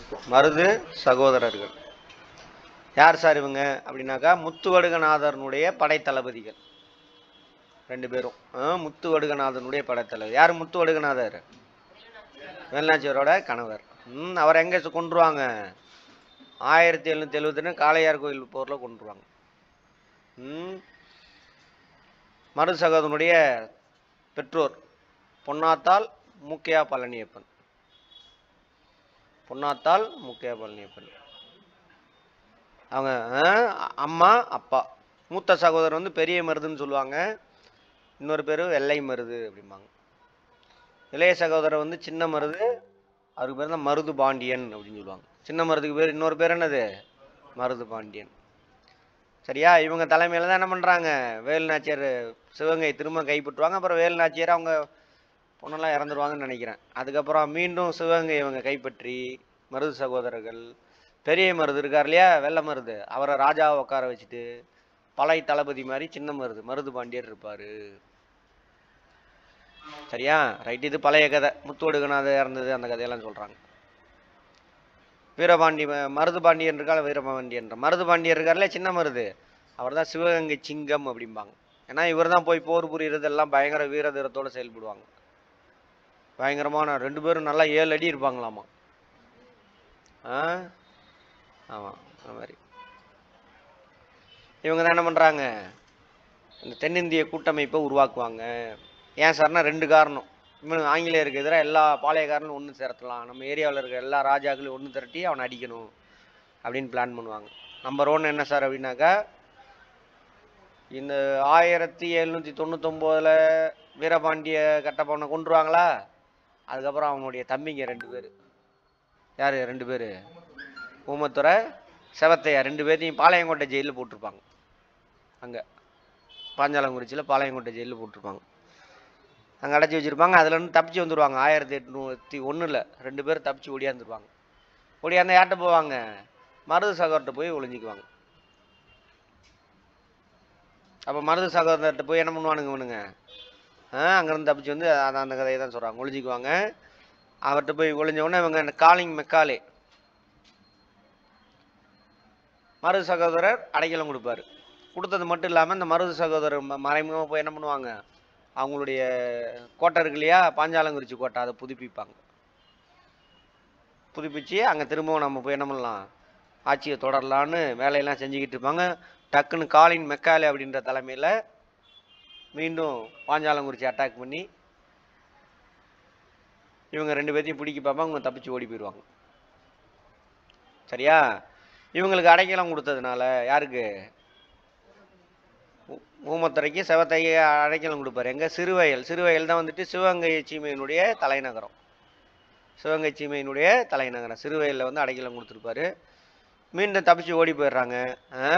மருது சகோதரர்கள் யார் சார் இவங்க அப்படின்னாக்கா முத்துவடுகநாதனுடைய படைத்தளபதிகள் ரெண்டு பேரும் ஆ, முத்துவடுகநாதனுடைய படைத்தளபதி யார் முத்துவடுகநாதர் வேலுநாச்சியாரோட கணவர் ம் அவர் எங்கே கொண்டுருவாங்க ஆயிரத்தி எழுநூற்றி எழுபதுன்னு காளையார் கோயில் போரில் கொண்டுருவாங்க ம் மருது சகோதரனுடைய பெற்றோர் பொன்னாத்தால் மூக்கையா பழனியப்பன் பொன்னாத்தால் மூக்கையா பழனியப்பன் அவங்க ஆ, அம்மா அப்பா மூத்த சகோதரர் வந்து பெரிய மருதுன்னு சொல்லுவாங்க இன்னொரு பேர் வெள்ளை மருது அப்படிம்பாங்க இளைய சகோதரர் வந்து சின்ன மருது அவருக்கு பேர் தான் மருது பாண்டியன் அப்படின்னு சொல்லுவாங்க சின்ன மருதுக்கு பேர் இன்னொரு பேர் என்னது மருது பாண்டியன் சரியா இவங்க தலைமையில தான் என்ன பண்ணுறாங்க வேலு நாச்சியார் சிவகங்கை திரும்ப கைப்பற்றுவாங்க அப்புறம் வேலு நாச்சியார் அவங்க பொண்ணெல்லாம் இறந்துருவாங்கன்னு நினைக்கிறேன் அதுக்கப்புறம் மீண்டும் சிவகங்கை இவங்க கைப்பற்றி மருது சகோதரர்கள் பெரிய மருது இருக்கார் இல்லையா வெள்ளை மருது அவரை ராஜாவை உட்கார வச்சுட்டு பழைய தளபதி மாதிரி சின்ன மருது மருது பாண்டியர் இருப்பார் சரியா ரைட் இது பழைய கதை முத்தோடுகனாத இறந்தது அந்த கதையெல்லாம் சொல்கிறாங்க வீரபாண்டி ம- மருது பாண்டியன் இருக்கால வீரபாண்டியன் மருது பாண்டியர் இருக்கார்ல சின்ன மருது அவர் தான் சிவகங்கை சிங்கம் அப்படிம்பாங்க ஏன்னா இவர் தான் போய் போர் புரியுறது எல்லாம் பயங்கர வீரதீரத்தோட செயல்படுவாங்க பயங்கரமான ரெண்டு பேரும் நல்லா ஏழு அடி இருப்பாங்களாமா ஆ ஆமாம் அந்த மாதிரி இவங்க தான் என்ன பண்ணுறாங்க இந்த தென்னிந்திய கூட்டமைப்பை உருவாக்குவாங்க ஏன் சார்னா ரெண்டு காரணம் இவனுக்கு ஆங்கிலேயருக்கு எதிராக எல்லா பாளையக்காரனும் ஒன்று திரட்டலாம் நம்ம ஏரியாவில் இருக்க எல்லா ராஜாக்களையும் ஒன்று திரட்டி அவனை அடிக்கணும் அப்படின்னு பிளான் பண்ணுவாங்க நம்பர் ஒன் என்ன சார் அப்படின்னாக்கா இந்த ஆயிரத்தி எழுநூற்றி தொண்ணூத்தொம்போதில் வீரபாண்டிய கட்டப்பவனை கொண்டுருவாங்களா அதுக்கப்புறம் அவனுடைய தம்பிங்க ரெண்டு பேர் யார் ரெண்டு பேர் ஊமத்துறை செவத்தையா ரெண்டு பேர்த்தையும் பாளையங்கோட்டை ஜெயிலில் போட்டிருப்பாங்க அங்கே பாஞ்சாலங்குறிச்சியில் பாளையங்கோட்டை ஜெயிலில் போட்டிருப்பாங்க அங்கே அடைச்சி வச்சுருப்பாங்க அதுலேருந்து தப்பிச்சு வந்துடுவாங்க ஆயிரத்தி எட்நூற்றி ஒன்றில் ரெண்டு பேரும் தப்பிச்சு ஓடியாந்துருவாங்க ஓடியாந்து யார்கிட்ட போவாங்க மருது சகோதர்கிட்ட போய் ஒளிஞ்சிக்குவாங்க அப்போ மருது சகோதரர்கிட்ட போய் என்ன பண்ணுவானுங்க இவனுங்க ஆ அங்கேருந்து தப்பிச்சு வந்து அதான் அந்த கதையை தான் சொல்கிறாங்க ஒளிஞ்சிக்குவாங்க அவர்கிட்ட போய் ஒளிஞ்ச உடனே இவங்க இந்த காலிங் மெக்காலே மருது சகோதரர் அடைக்கலம் கொடுப்பாரு கொடுத்தது மட்டும் இல்லாமல் இந்த மருது சகோதரர் ம- மறைமுகமா போய் என்ன பண்ணுவாங்க அவங்களுடைய கோட்டை இருக்கு இல்லையா பாஞ்சாலங்குறிச்சி கோட்டை அதை புதுப்பிப்பாங்க புதுப்பிச்சு அங்கே திரும்பவும் நம்ம போய் என்ன பண்ணலாம் ஆட்சியை தொடரலான்னு வேலையெல்லாம் செஞ்சுக்கிட்டு இருப்பாங்க டக்குன்னு காலின் மெக்காலே அப்படின்ற தலைமையில் மீண்டும் பாஞ்சாலங்குறிச்சி அட்டாக் பண்ணி இவங்க ரெண்டு பேர்த்தையும் பிடிக்க பார்ப்பாங்க அவங்க தப்பிச்சு ஓடி போயிடுவாங்க சரியா இவங்களுக்கு அடைக்கலம் கொடுத்ததுனால யாருக்கு ஊ- ஊமத்துறைக்கு செவத்தைக்கு அடைக்கலம் கொடுப்பாரு எங்க சிறுவயல் சிறுவயல் தான் வந்துட்டு சிவகங்கை சீமையினுடைய தலைநகரம் சிவகங்கை சீமையினுடைய தலைநகரம் சிறுவயலில் வந்து அடைக்கலம் கொடுத்துருப்பாரு மீண்டும் தப்பிச்சு ஓடி போயிடுறாங்க ஆ?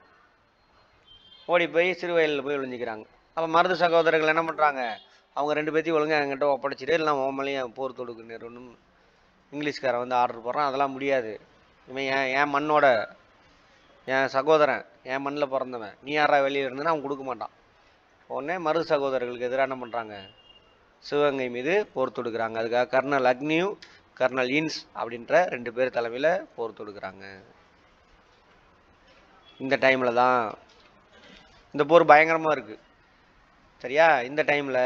ஓடி போய் சிறுவயலில் போய் ஒளிஞ்சிக்கிறாங்க அப்போ மருது சகோதரர்கள் என்ன பண்ணுறாங்க அவங்க ரெண்டு பேர்த்தையும் ஒழுங்கா என்கிட்ட ஒப்படைச்சிட்டு இல்லை ஓமலையும் போர் தொடுக்கு நேரணும் இங்கிலீஷ்காரன் வந்து ஆர்டர் போடுறான் அதெல்லாம் முடியாது இவன் என் என் மண்ணோட என் சகோதரன் என் மண்ணில் பிறந்தவன் நீ யாரா வெளியே இருந்தனா அவன் கொடுக்க மாட்டான் உடனே மருது சகோதரர்களுக்கு எதிராக என்ன பண்ணுறாங்க சிவகங்கை மீது போர் தொடுக்கிறாங்க அதுக்காக கர்னல் அக்னியூ கர்னல் இன்ஸ் அப்படின்ற ரெண்டு பேர் தலைமையில் போர் தொடுக்கிறாங்க இந்த டைமில் தான் இந்த போர் பயங்கரமாக இருக்குது சரியா இந்த டைமில்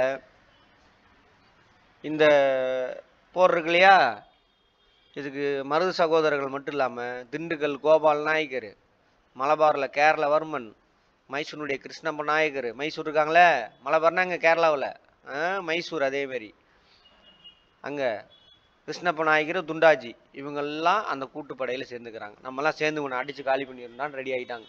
இந்த போர் இருக்கு இல்லையா இதுக்கு மருது சகோதரர்கள் மட்டும் இல்லாமல் திண்டுக்கல் கோபால் நாயக்கர் மலபாரில் கேரளவர்மன் மைசூருடைய கிருஷ்ணப்ப நாயக்கர் மைசூர் இருக்காங்களே மலபார்னா இங்கே கேரளாவில் மைசூர் அதேமாரி அங்கே கிருஷ்ணப்ப நாயக்கர் துண்டாஜி இவங்கெல்லாம் அந்த கூட்டுப்படையில் சேர்ந்துக்கிறாங்க நம்மலாம் சேர்ந்து உன்னை அடித்து காலி பண்ணியிருந்தான்னு ரெடி ஆகிட்டாங்க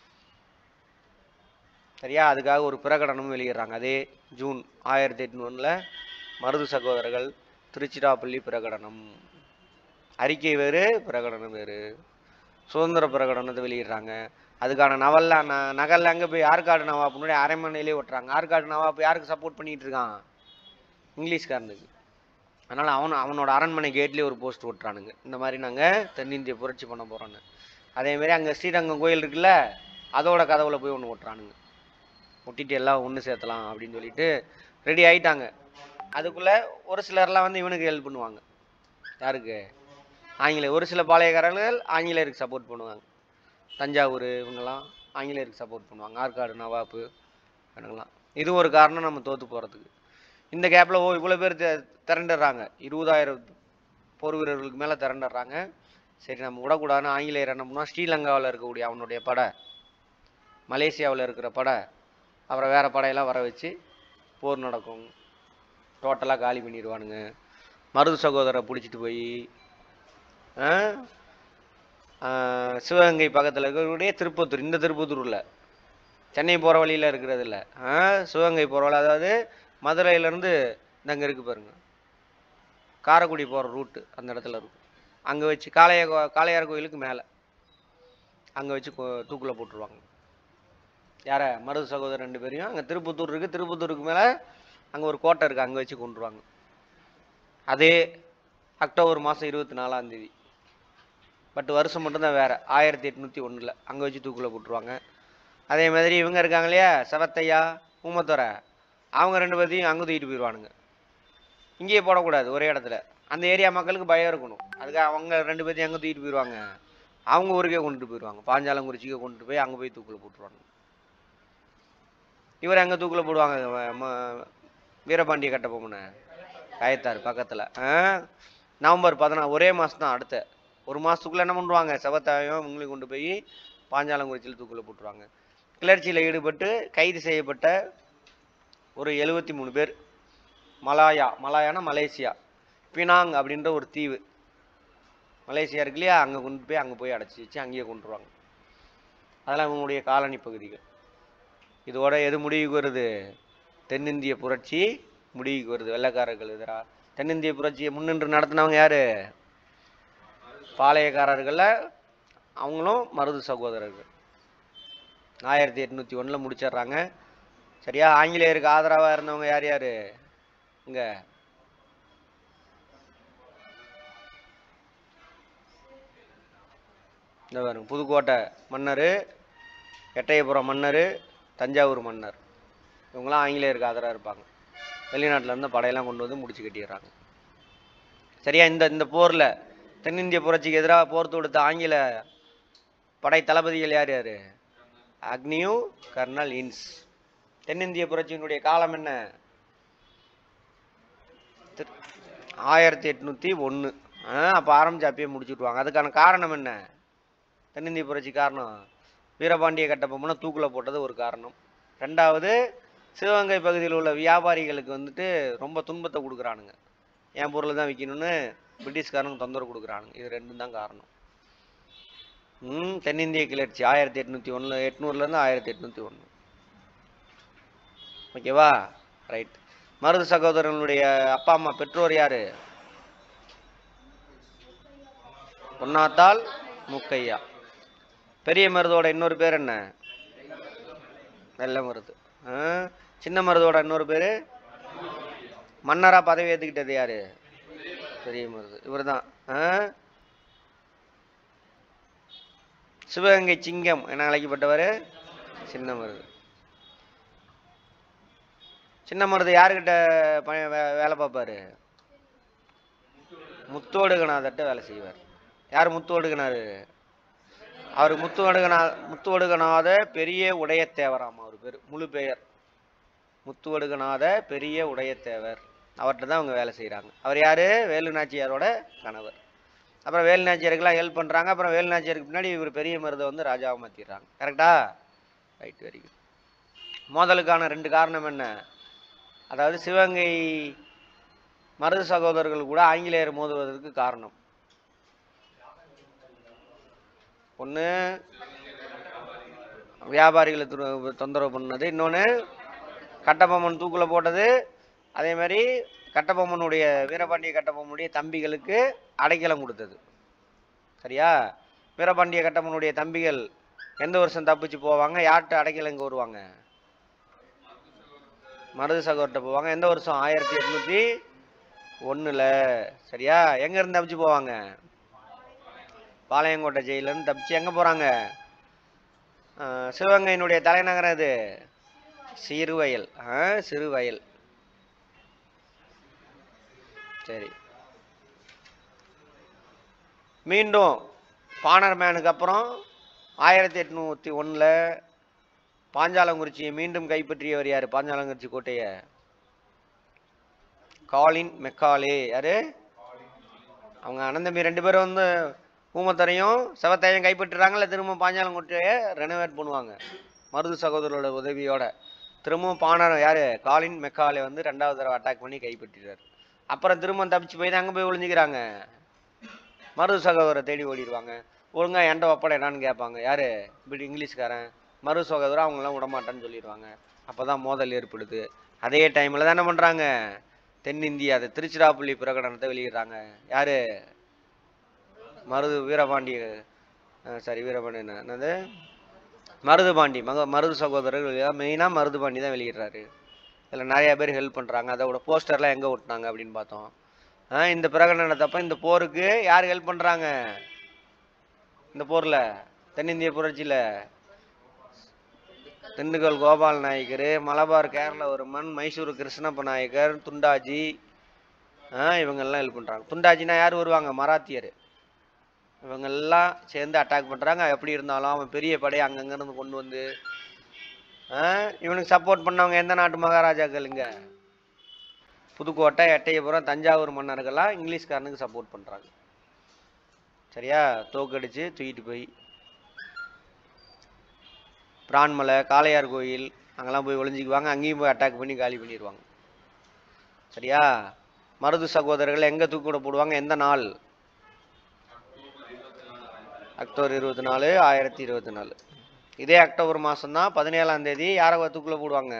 சரியா அதுக்காக ஒரு பிரகடனமும் வெளியிடுறாங்க அதே ஜூன் ஆயிரத்தி எட்நூறில் மருது சகோதரர்கள் திருச்சிராப்பள்ளி பிரகடனம் அறிக்கை வேறு பிரகடனம் வேறு சுதந்திர பிரகடனத்தை வெளியிடுறாங்க அதுக்கான நவல்ல ந நகலில் அங்கே போய் ஆற்காடு நவாப் முன்னாடி அரைமனையிலே ஓட்டுறாங்க ஆற்காடு நவாப் யாருக்கு சப்போர்ட் பண்ணிட்டு இருக்கான் இங்கிலீஷ்காரனுக்கு அதனால் அவன் அவனோட அரண்மனை கேட்லேயே ஒரு போஸ்ட் ஓட்டுறானுங்க இந்த மாதிரி நாங்கள் தென்னிந்திய புரட்சி பண்ண போகிறோன்னு அதேமாரி அங்கே ஸ்ரீரங்கம் கோயில் இருக்குல்ல அதோட கதவுல போய் ஒன்று ஓட்டுறானுங்க ஒட்டிட்டு எல்லாம் ஒன்று சேர்த்தலாம் அப்படின்னு சொல்லிட்டு ரெடி ஆயிட்டாங்க அதுக்குள்ளே ஒரு சிலர்லாம் வந்து இவனுக்கு ஹெல்ப் பண்ணுவாங்க யாருக்கு ஆங்கிலேய ஒரு சில பாளையக்காரர்கள் ஆங்கிலேயருக்கு சப்போர்ட் பண்ணுவாங்க தஞ்சாவூர் இவங்கெல்லாம் ஆங்கிலேயருக்கு சப்போர்ட் பண்ணுவாங்க ஆற்காடு நவாப்பு இவங்கெல்லாம் இது ஒரு காரணம் நம்ம தோற்று போகிறதுக்கு இந்த கேப்பில் ஓ இவ்வளோ பேர் தி- திரண்டுடுறாங்க இருபதாயிரம் போர் வீரர்களுக்கு மேலே திரண்டுடுறாங்க சரி நம்ம விடக்கூடாதுன்னு ஆங்கிலேயர் என்ன பண்ணுவான் ஸ்ரீலங்காவில் இருக்கக்கூடிய அவனுடைய படை மலேசியாவில் இருக்கிற படை அப்புறம் வேறு படையெல்லாம் வர வச்சு போர் நடக்கும் டோட்டலாக காலி பண்ணிடுவானுங்க மருது சகோதரரை பிடிச்சிட்டு போய் ஆ, ஆ, சிவகங்கை பக்கத்தில் இருக்கக்கூடிய திருப்பத்தூர் இந்த திருப்பத்தூரில் சென்னை போகிற வழியில் இருக்கிறது இல்லை சிவகங்கை போகிற வழி அதாவது மதுரையிலேருந்து இங்கே இருக்கு பாருங்க காரைக்குடி போகிற ரூட்டு அந்த இடத்துல இருக்கும் அங்கே வச்சு காளைய கோ- காளையார் கோயிலுக்கு மேலே அங்கே வச்சு கொ- தூக்குல போட்டுருவாங்க யார மருது சகோதரர் ரெண்டு பேரையும் அங்கே திருப்பத்தூர் இருக்குது திருப்பத்தூருக்கு மேலே அங்கே ஒரு கோட்டை இருக்குது அங்கே வச்சு கொண்டுருவாங்க அதே அக்டோபர் மாதம் இருபத்தி நாலாம் தேதி பட் வருஷம் மட்டும்தான் வேறு ஆயிரத்தி எட்நூற்றி ஒன்றில் அங்கே வச்சு தூக்குல போட்டுருவாங்க அதே மாதிரி இவங்க இருக்காங்க இல்லையா செவத்தையா ஊமத்துறை அவங்க ரெண்டு பேர்த்தையும் அங்கே தூக்கிட்டு போயிடுவானுங்க இங்கேயே போடக்கூடாது ஒரே இடத்துல அந்த ஏரியா மக்களுக்கு பயம் இருக்கணும் அதுக்கு அவங்க ரெண்டு பேர்த்தையும் அங்கே தூக்கிட்டு போயிடுவாங்க அவங்க ஊருக்கே கொண்டுட்டு போயிடுவாங்க பாஞ்சாலங்குறிச்சிக்கே கொண்டுட்டு போய் அங்கே போய் தூக்கில் போட்டுருவாங்க இவர் அங்கே தூக்கில் போடுவாங்க ம- ம- வீரபாண்டிய கட்டபொம்மனை காயத்தார் பக்கத்தில் நவம்பர் பதினா ஒரே மாதம் தான் அடுத்த ஒரு மாதத்துக்குள்ளே என்ன பண்ணுவாங்க செவத்தாயம் இவங்களையும் கொண்டு போய் பாஞ்சாலங்குறிச்சியில் தூக்கில் போட்டுருவாங்க கிளர்ச்சியில் ஈடுபட்டு கைது செய்யப்பட்ட ஒரு எழுபத்தி மூணு பேர் மலாயா மலாயானா மலேசியா பினாங் அப்படின்ற ஒரு தீவு மலேசியா இருக்கு இல்லையா அங்கே கொண்டு போய் அங்கே போய் அடைச்சி வச்சு அங்கேயே கொண்டுருவாங்க அதெல்லாம் இவங்களுடைய காலனி பகுதிகள் இதோட எது முடிவுக்கு வருது தென்னிந்திய புரட்சி முடிவுக்கு வருது வெள்ளைக்காரர்கள் எதிராக தென்னிந்திய புரட்சியை முன்னின்று நடத்தினவங்க யாரு பாளையக்காரர்களில் அவங்களும் மருது சகோதரர்கள் ஆயிரத்தி எட்நூற்றி ஒன்றில் முடிச்சிடுறாங்க சரியா ஆங்கிலேயருக்கு ஆதரவாக இருந்தவங்க யார் யார் இங்கே இந்த பாருங்க புதுக்கோட்டை மன்னர் எட்டயபுரம் மன்னர் தஞ்சாவூர் மன்னர் இவங்களாம் ஆங்கிலேயருக்கு ஆதரவாக இருப்பாங்க வெளிநாட்டுல இருந்து படையெல்லாம் கொண்டு வந்து முடிச்சு கட்டிடுறாங்க சரியா இந்த இந்த போரில் தென்னிந்திய புரட்சிக்கு எதிராக போர் தொடுத்த ஆங்கில படை தளபதிகள் யார் யார் அக்னியூ கர்னல் இன்ஸ் தென்னிந்திய புரட்சியினுடைய காலம் என்ன திரு- ஆயிரத்தி எட்நூற்றி ஒன்று அப்போ ஆரம்பிச்சு அப்பயே முடிச்சுட்டுவாங்க அதுக்கான காரணம் என்ன தென்னிந்திய புரட்சி காரணம் வீரபாண்டிய கட்டபொம்மனை தூக்கில் போட்டது ஒரு காரணம் ரெண்டாவது சிவகங்கை பகுதியில் உள்ள வியாபாரிகளுக்கு வந்துட்டு ரொம்ப துன்பத்தை கொடுக்குறானுங்க என் பொருள் தான் விற்கணும்னு பிரிட்டிஷ்காரனுக்கு தொந்தரவு கொடுக்குறானுங்க இது ரெண்டும் தான் காரணம் ம் தென்னிந்திய கிளர்ச்சி ஆயிரத்தி எட்நூற்றி ஒன்றில் எட்நூறுலேருந்து ஆயிரத்தி எட்நூற்றி ஒன்று ஓகேவா ரைட் மருது சகோதரனுடைய அப்பா அம்மா பெற்றோர் யாரு பொன்னாத்தாள் முக்கையா பெரிய மருதோட இன்னொரு பேர் என்ன வெள்ளை மருது ஆ, சின்ன மருதோட இன்னொரு பேர் மன்னரா பதவி ஏற்றுக்கிட்டது யாரு பெரிய மருது இவர் தான் சிவகங்கை சிங்கம் என அழைக்கப்பட்டவர் சின்ன மருது சின்ன மருது யாருக்கிட்ட ப- வே- வேலை பார்ப்பாரு முத்தோடுகநாதர்கிட்ட வேலை செய்வார் யார் முத்தோடுகனாரு அவர் முத்துவடுகநா முத்துவடுகநாத பெரிய உடையத்தேவராம் அவர் பேர் முழு பெயர் முத்துவடுகநாத பெரிய உடையத்தேவர் அவர்கிட்ட தான் அவங்க வேலை செய்கிறாங்க அவர் யார் வேலு நாச்சியாரோட கணவர் அப்புறம் வேலு நாச்சியாருக்கெல்லாம் ஹெல்ப் பண்ணுறாங்க அப்புறம் வேலு நாச்சியாருக்கு பின்னாடி இவர் பெரிய மருதை வந்து ராஜாவை மாற்றிடுறாங்க கரெக்டா ரைட் வெரி குட் மோதலுக்கான ரெண்டு காரணம் என்ன அதாவது சிவகங்கை மருது சகோதரர்கள் கூட ஆங்கிலேயர் மோதுவதற்கு காரணம் ஒன்று வியாபாரிகளை துரு- தொந்தரவு பண்ணது இன்னொன்று கட்டபொம்மன் தூக்கில் போட்டது அதே மாதிரி கட்டபொம்மனுடைய வீரபாண்டிய கட்டபொம்மனுடைய தம்பிகளுக்கு அடைக்கலம் கொடுத்தது சரியா வீரபாண்டிய கட்டபொம்மனுடைய தம்பிகள் எந்த வருஷம் தப்பிச்சு போவாங்க யார்கிட்ட அடைக்கலம் இங்கே வருவாங்க மருது சகோர்கிட்ட போவாங்க எந்த வருஷம் ஆயிரத்தி எட்நூற்றி ஒன்றில் சரியா எங்கேருந்து தப்பிச்சு போவாங்க பாளையங்கோட்டை ஜெயிலேருந்து தப்பிச்சு எங்கே போகிறாங்க சிவகங்கையினுடைய தலைநகரம் இது சிறுவயல் ஆ சிறுவயல் சரி மீண்டும் பாணர்மேனுக்கு அப்புறம் ஆயிரத்தி எட்நூற்றி ஒன்றில் பாஞ்சாலங்குறிச்சியை மீண்டும் கைப்பற்றியவர் யார் பாஞ்சாலங்குறிச்சி கோட்டையை காலின் மெக்காலே யாரு அவங்க அண்ணன் தம்பி ரெண்டு பேரும் வந்து ஊமத்தரையும் செவத்தையும் கைப்பற்றுறாங்கல்ல திரும்ப பாஞ்சாலங்குறிச்சியை ரெனோவேட் பண்ணுவாங்க மருது சகோதரரோட உதவியோட திரும்பவும் பாணர் யாரு காலின் மெக்காலே வந்து ரெண்டாவது தடவை அட்டாக் பண்ணி கைப்பற்றிடுறாரு அப்புறம் திரும்ப தப்பிச்சு போய் அங்கே போய் ஒளிஞ்சுக்கிறாங்க மருது சகோதரரை தேடி ஓடிடுவாங்க ஒழுங்கா என்ட ஒப்படை என்னான்னு கேட்பாங்க யாரு இப்படி இங்கிலீஷ்காரன் மருது சகோதரர் அவங்களாம் விடமாட்டேன்னு சொல்லிடுவாங்க அப்பதான் மோதல் ஏற்படுது அதே டைம்ல தான் என்ன பண்றாங்க தென்னிந்தியா அது திருச்சிராப்பள்ளி பிரகடனத்தை வெளியிடுறாங்க யாரு மருது வீரபாண்டி சாரி வீரபாண்டியன் என்னது மருதுபாண்டி மக மருது சகோதரர்கள் மெயினாக மருதுபாண்டி தான் வெளியிடுறாரு இதில் நிறைய பேர் ஹெல்ப் பண்ணுறாங்க அதோட போஸ்டர்லாம் எங்கே ஒட்டினாங்க அப்படின்னு பார்த்தோம் ஆ, இந்த பிரகடனத்தப்ப இந்த போருக்கு யார் ஹெல்ப் பண்ணுறாங்க இந்த போரில் தென்னிந்திய புரட்சியில் திண்டுக்கல் கோபால் நாயக்கர் மலபார் கேரளவர்மன் மைசூர் கிருஷ்ணப்ப நாயக்கர் துண்டாஜி ஆ, இவங்கெல்லாம் ஹெல்ப் பண்ணுறாங்க துண்டாஜினா யார் வருவாங்க மராத்தியர் இவங்க எல்லாம் சேர்ந்து அட்டாக் பண்ணுறாங்க எப்படி இருந்தாலும் அவன் பெரிய படையை அங்கங்கிருந்து கொண்டு வந்து ஆ, இவனுக்கு சப்போர்ட் பண்ணவங்க எந்த நாட்டு மகாராஜாக்களுங்க புதுக்கோட்டை எட்டயபுரம் தஞ்சாவூர் மன்னர்கள்லாம் இங்கிலீஷ்காரனுக்கு சப்போர்ட் பண்ணுறாங்க சரியா தோக்கடிச்சு தூக்கிட்டு போய் பிரான்மலை காளையார் கோயில் அங்கெல்லாம் போய் ஒளிஞ்சிக்குவாங்க அங்கேயும் போய் அட்டாக் பண்ணி காலி பண்ணிடுவாங்க சரியா மருது சகோதரர்கள் எங்கே தூக்கிட போடுவாங்க எந்த நாள் அக்டோபர் இருபத்தி நாலு ஆயிரத்தி இருபத்தி நாலு இதே அக்டோபர் மாதம்தான் பதினேழாம் தேதி யாரை தூக்கில் போடுவாங்க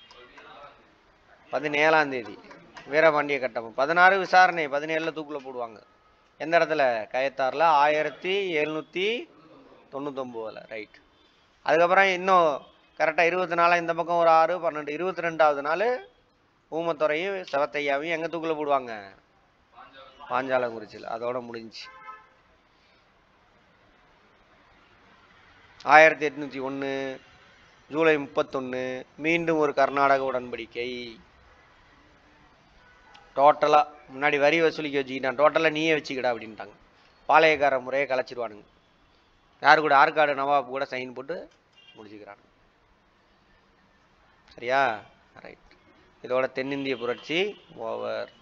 பதினேழாம் தேதி வீரபாண்டிய கட்டம் பதினாறு விசாரணை பதினேழில் தூக்கில் போடுவாங்க எந்த இடத்துல கயத்தாரில் ஆயிரத்தி எழுநூற்றி தொண்ணூத்தொம்போதில் ரைட் அதுக்கப்புறம் இன்னும் கரெக்டாக இருபத்தி நாலு இந்த பக்கம் ஒரு ஆறு பன்னெண்டு இருபத்தி ரெண்டாவது நாள் ஊமத்துறையும் செவத்தையாவையும் எங்கே தூக்கில் போடுவாங்க பாஞ்சாலங்குறிச்சியில் அதோட முடிஞ்சுச்சு ஆயிரத்தி எட்நூற்றி ஒன்று ஜூலை முப்பத்தொன்று மீண்டும் ஒரு கர்நாடக உடன்படிக்கை டோட்டலாக முன்னாடி வரி வசூலிக்க வச்சுக்கிட்டான் டோட்டலாக நீயே வச்சுக்கிடா அப்படின்ட்டாங்க பாளையக்கார முறையை கலைச்சிருவானுங்க யார் கூட ஆற்காடு நவாப் கூட சைன் போட்டு முடிச்சுக்கிறானுங்க சரியா ரைட் இதோட தென்னிந்திய புரட்சி ஓவர்